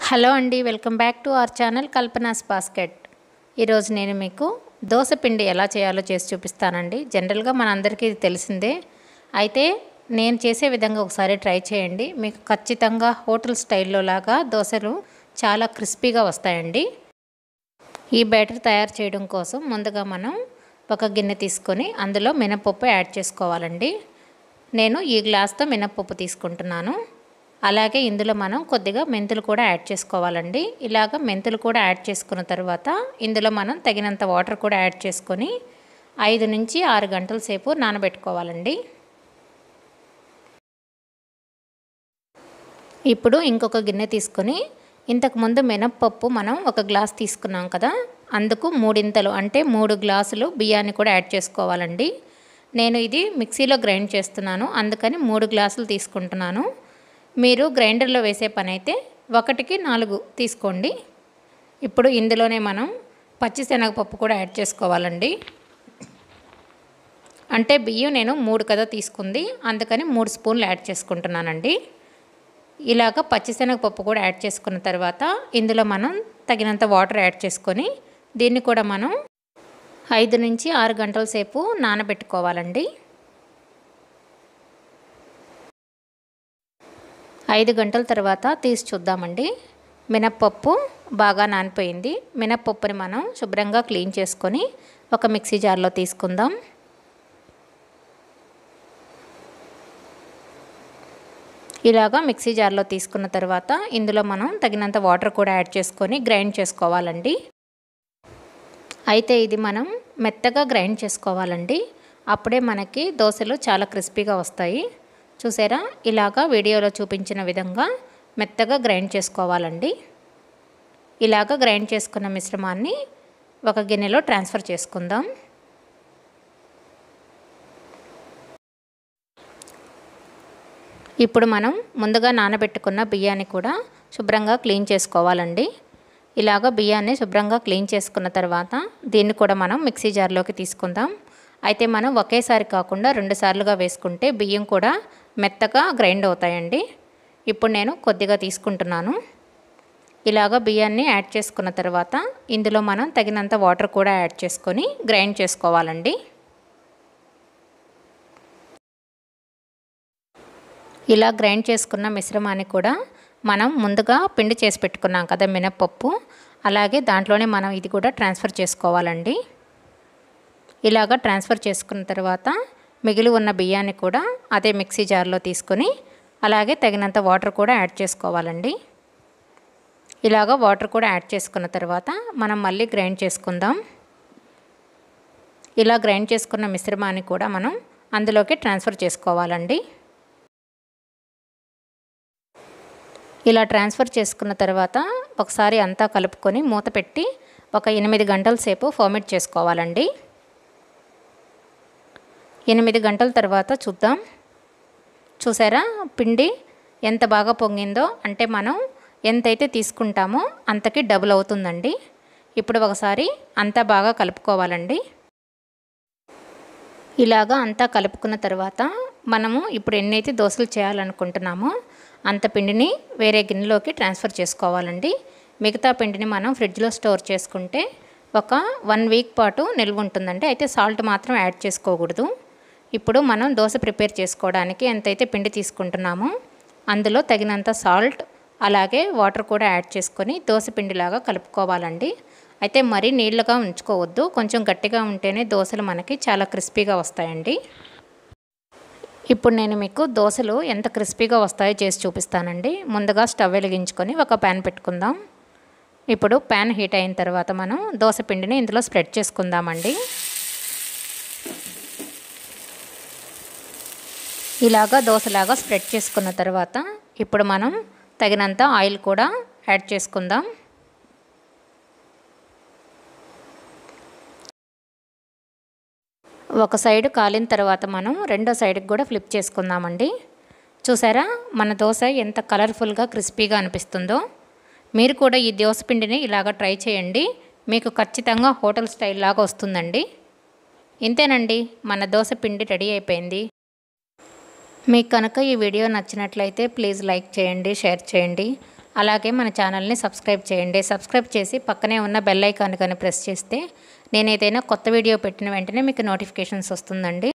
hello అండి welcome back to our channel Kalpana's basket ఈరోజు నేను మీకు దోశ పిండి ఎలా చేయాలో చేసి చూపిస్తానండి జనరల్గా మనందరికీ ఇది తెలిసిందే అయితే నేను చేసే విధంగా ఒకసారి ట్రై చేయండి మీకు ఖచ్చితంగా హోటల్ స్టైల్లో లాగా దోశలు చాలా క్రిస్పీగా వస్తాయండి ఈ బ్యాటర్ తయారు చేయడం కోసం ముందుగా మనం ఒక గిన్నె తీసుకొని అందులో మినపప్పు యాడ్ చేసుకోవాలండి నేను ఈ గ్లాస్తో మినపప్పు తీసుకుంటున్నాను అలాగే ఇందులో మనం కొద్దిగా మెంతులు కూడా యాడ్ చేసుకోవాలండి ఇలాగ మెంతులు కూడా యాడ్ చేసుకున్న తర్వాత ఇందులో మనం తగినంత వాటర్ కూడా యాడ్ చేసుకొని ఐదు నుంచి ఆరు గంటల సేపు నానబెట్టుకోవాలండి ఇప్పుడు ఇంకొక గిన్నె తీసుకొని ఇంతకుముందు మినప్పప్పు మనం ఒక గ్లాస్ తీసుకున్నాం కదా అందుకు మూడింతలు అంటే మూడు గ్లాసులు బియ్యాన్ని కూడా యాడ్ చేసుకోవాలండి నేను ఇది మిక్సీలో గ్రైండ్ చేస్తున్నాను అందుకని మూడు గ్లాసులు తీసుకుంటున్నాను మీరు గ్రైండర్లో వేసే పని అయితే ఒకటికి నాలుగు తీసుకోండి ఇప్పుడు ఇందులోనే మనం పచ్చిశనగపప్పు కూడా యాడ్ చేసుకోవాలండి అంటే బియ్యం నేను మూడు కదా తీసుకుంది అందుకని మూడు స్పూన్లు యాడ్ చేసుకుంటున్నానండి ఇలాగ పచ్చిశనగపప్పు కూడా యాడ్ చేసుకున్న తర్వాత ఇందులో మనం తగినంత వాటర్ యాడ్ చేసుకొని దీన్ని కూడా మనం ఐదు నుంచి ఆరు గంటల సేపు నానబెట్టుకోవాలండి ఐదు గంటల తర్వాత తీసి చూద్దామండి మినప్పప్పు బాగా నానిపోయింది మినప్పప్పుని మనం శుభ్రంగా క్లీన్ చేసుకొని ఒక మిక్సీ జార్లో తీసుకుందాం ఇలాగా మిక్సీ జార్లో తీసుకున్న తర్వాత ఇందులో మనం తగినంత వాటర్ కూడా యాడ్ చేసుకొని గ్రైండ్ చేసుకోవాలండి అయితే ఇది మనం మెత్తగా గ్రైండ్ చేసుకోవాలండి అప్పుడే మనకి దోశలు చాలా క్రిస్పీగా వస్తాయి చూసారా ఇలాగా వీడియోలో చూపించిన విధంగా మెత్తగా గ్రైండ్ చేసుకోవాలండి ఇలాగ గ్రైండ్ చేసుకున్న మిశ్రమాన్ని ఒక గిన్నెలో ట్రాన్స్ఫర్ చేసుకుందాం ఇప్పుడు మనం ముందుగా నానబెట్టుకున్న బియ్యాన్ని కూడా శుభ్రంగా క్లీన్ చేసుకోవాలండి ఇలాగ బియ్యాన్ని శుభ్రంగా క్లీన్ చేసుకున్న తర్వాత దీన్ని కూడా మనం మిక్సీ జార్లోకి తీసుకుందాం అయితే మనం ఒకేసారి కాకుండా రెండు సార్లుగా వేసుకుంటే బియ్యం కూడా మెత్తగా గ్రైండ్ అవుతాయండి ఇప్పుడు నేను కొద్దిగా తీసుకుంటున్నాను ఇలాగ బియ్యాన్ని యాడ్ చేసుకున్న తర్వాత ఇందులో మనం తగినంత వాటర్ కూడా యాడ్ చేసుకొని గ్రైండ్ చేసుకోవాలండి ఇలా గ్రైండ్ చేసుకున్న మిశ్రమాన్ని కూడా మనం ముందుగా పిండి చేసి పెట్టుకున్నాం కదా మినప్పప్పు అలాగే దాంట్లోనే మనం ఇది కూడా ట్రాన్స్ఫర్ చేసుకోవాలండి ఇలాగ ట్రాన్స్ఫర్ చేసుకున్న తర్వాత మిగిలి ఉన్న బియ్యాన్ని కూడా అదే మిక్సీ జార్లో తీసుకొని అలాగే తగినంత వాటర్ కూడా యాడ్ చేసుకోవాలండి ఇలాగ వాటర్ కూడా యాడ్ చేసుకున్న తర్వాత మనం మళ్ళీ గ్రైండ్ చేసుకుందాం ఇలా గ్రైండ్ చేసుకున్న మిశ్రమాన్ని కూడా మనం అందులోకి ట్రాన్స్ఫర్ చేసుకోవాలండి ఇలా ట్రాన్స్ఫర్ చేసుకున్న తర్వాత ఒకసారి అంతా కలుపుకొని మూత పెట్టి ఒక ఎనిమిది గంటల సేపు ఫర్మెంట్ చేసుకోవాలండి ఎనిమిది గంటల తర్వాత చూద్దాం చూసారా పిండి ఎంత బాగా పొంగిందో అంటే మనం ఎంతైతే తీసుకుంటామో అంతకి డబుల్ అవుతుందండి ఇప్పుడు ఒకసారి అంతా బాగా కలుపుకోవాలండి ఇలాగా అంతా కలుపుకున్న తర్వాత మనము ఇప్పుడు ఎన్నైతే దోశలు చేయాలనుకుంటున్నామో అంత పిండిని వేరే గిన్నెలోకి ట్రాన్స్ఫర్ చేసుకోవాలండి మిగతా పిండిని మనం ఫ్రిడ్జ్లో స్టోర్ చేసుకుంటే ఒక వన్ వీక్ పాటు నిల్వ ఉంటుందండి అయితే సాల్ట్ మాత్రం యాడ్ చేసుకోకూడదు ఇప్పుడు మనం దోశ ప్రిపేర్ చేసుకోవడానికి ఎంతైతే పిండి తీసుకుంటున్నామో అందులో తగినంత సాల్ట్ అలాగే వాటర్ కూడా యాడ్ చేసుకొని దోశ పిండిలాగా కలుపుకోవాలండి అయితే మరీ నీళ్ళగా ఉంచుకోవద్దు కొంచెం గట్టిగా ఉంటేనే దోశలు మనకి చాలా క్రిస్పీగా వస్తాయండి ఇప్పుడు నేను మీకు దోశలు ఎంత క్రిస్పీగా వస్తాయో చేసి చూపిస్తానండి ముందుగా స్టవ్ వెలిగించుకొని ఒక ప్యాన్ పెట్టుకుందాం ఇప్పుడు ప్యాన్ హీట్ అయిన తర్వాత మనం దోశ పిండిని ఇందులో స్ప్రెడ్ చేసుకుందామండి ఇలాగా దోశలాగా స్ప్రెడ్ చేసుకున్న తర్వాత ఇప్పుడు మనం తగినంత ఆయిల్ కూడా యాడ్ చేసుకుందాం ఒక సైడ్ కాలిన తర్వాత మనం రెండో సైడ్కి కూడా ఫ్లిప్ చేసుకుందామండి చూసారా మన దోశ ఎంత కలర్ఫుల్గా క్రిస్పీగా అనిపిస్తుందో మీరు కూడా ఈ దోశ పిండిని ఇలాగ ట్రై చేయండి మీకు ఖచ్చితంగా హోటల్ స్టైల్ లాగా వస్తుందండి ఇంతేనండి మన దోశ పిండి రెడీ అయిపోయింది మీకు కనుక ఈ వీడియో నచ్చినట్లయితే ప్లీజ్ లైక్ చేయండి షేర్ చేయండి అలాగే మన ఛానల్ని సబ్స్క్రైబ్ చేయండి సబ్స్క్రైబ్ చేసి పక్కనే ఉన్న బెల్ ఐకాన్ కానీ ప్రెస్ చేస్తే నేను ఏదైనా కొత్త వీడియో పెట్టిన వెంటనే మీకు నోటిఫికేషన్స్ వస్తుందండి